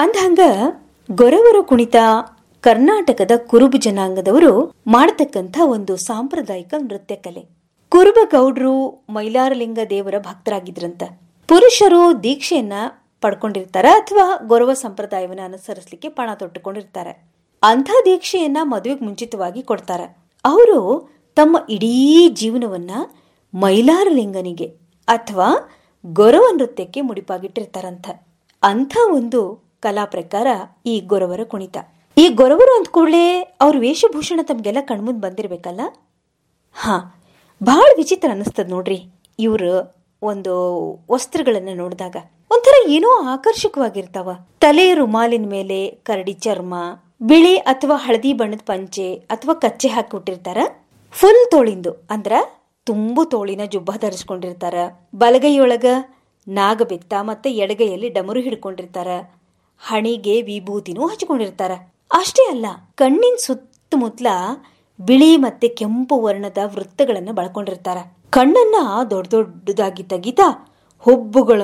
ಅಂದ್ಹಂಗ ಗೊರವರ ಕುಣಿತ ಕರ್ನಾಟಕದ ಕುರುಬ ಜನಾಂಗದವರು ಮಾಡತಕ್ಕಂಥ ಒಂದು ಸಾಂಪ್ರದಾಯಿಕ ನೃತ್ಯ ಕಲೆ ಕುರುಬ ಗೌಡ್ರು ಮೈಲಾರಲಿಂಗ ದೇವರ ಭಕ್ತರಾಗಿದ್ರಂತ ಪುರುಷರು ದೀಕ್ಷೆಯನ್ನ ಪಡ್ಕೊಂಡಿರ್ತಾರ ಅಥವಾ ಗೌರವ ಸಂಪ್ರದಾಯವನ್ನ ಅನುಸರಿಸಲಿಕ್ಕೆ ಪಣ ತೊಟ್ಟುಕೊಂಡಿರ್ತಾರೆ ಅಂಥ ದೀಕ್ಷೆಯನ್ನ ಮದುವೆಗೆ ಮುಂಚಿತವಾಗಿ ಕೊಡ್ತಾರ ಅವರು ತಮ್ಮ ಇಡೀ ಜೀವನವನ್ನ ಮೈಲಾರಲಿಂಗನಿಗೆ ಅಥವಾ ಗೊರವ ನೃತ್ಯಕ್ಕೆ ಮುಡಿಪಾಗಿಟ್ಟಿರ್ತಾರಂತ ಅಂಥ ಒಂದು ಕಲಾ ಪ್ರಕಾರ ಈ ಗೊರವರ ಕುಣಿತ ಈ ಗೊರವರು ಅಂದ ಕೂಡಲೇ ಅವ್ರ ವೇಷಭೂಷಣ ತಮ್ಗೆಲ್ಲ ಕಣ್ಮುಂದ್ ಬಂದಿರ್ಬೇಕಲ್ಲ ಹಾ ಬಹಳ ವಿಚಿತ್ರ ಅನಿಸ್ತದ ನೋಡ್ರಿ ಇವ್ರ ಒಂದು ವಸ್ತ್ರಗಳನ್ನ ನೋಡಿದಾಗ ಒಂಥರ ಏನೋ ಆಕರ್ಷಕವಾಗಿರ್ತಾವ ತಲೆ ರುಮಾಲಿನ ಮೇಲೆ ಕರಡಿ ಚರ್ಮ ಬಿಳಿ ಅಥವಾ ಹಳದಿ ಬಣ್ಣದ ಪಂಚೆ ಅಥವಾ ಕಚ್ಚೆ ಹಾಕಿಬಿಟ್ಟಿರ್ತಾರ ಫುಲ್ ತೋಳಿಂದು ಅಂದ್ರ ತುಂಬು ತೋಳಿನ ಜುಬ್ಬ ಧರಿಸ್ಕೊಂಡಿರ್ತಾರ ಬಲಗೈಯೊಳಗ ನಾಗಬೆತ್ತ ಮತ್ತೆ ಎಡಗೈಯಲ್ಲಿ ಡಮರು ಹಿಡ್ಕೊಂಡಿರ್ತಾರ ಹಣಿಗೆ ವಿಭೂತಿನೂ ಹಚ್ಕೊಂಡಿರ್ತಾರ ಅಷ್ಟೇ ಅಲ್ಲ ಕಣ್ಣಿನ ಸುತ್ತಮುತ್ತಲ ಬಿಳಿ ಮತ್ತೆ ಕೆಂಪು ವರ್ಣದ ವೃತ್ತಗಳನ್ನ ಬಳಕೊಂಡಿರ್ತಾರ ಕಣ್ಣನ್ನ ದೊಡ್ಡ ದೊಡ್ಡದಾಗಿ ತೆಗಿತಾ ಹುಬ್ಬುಗಳ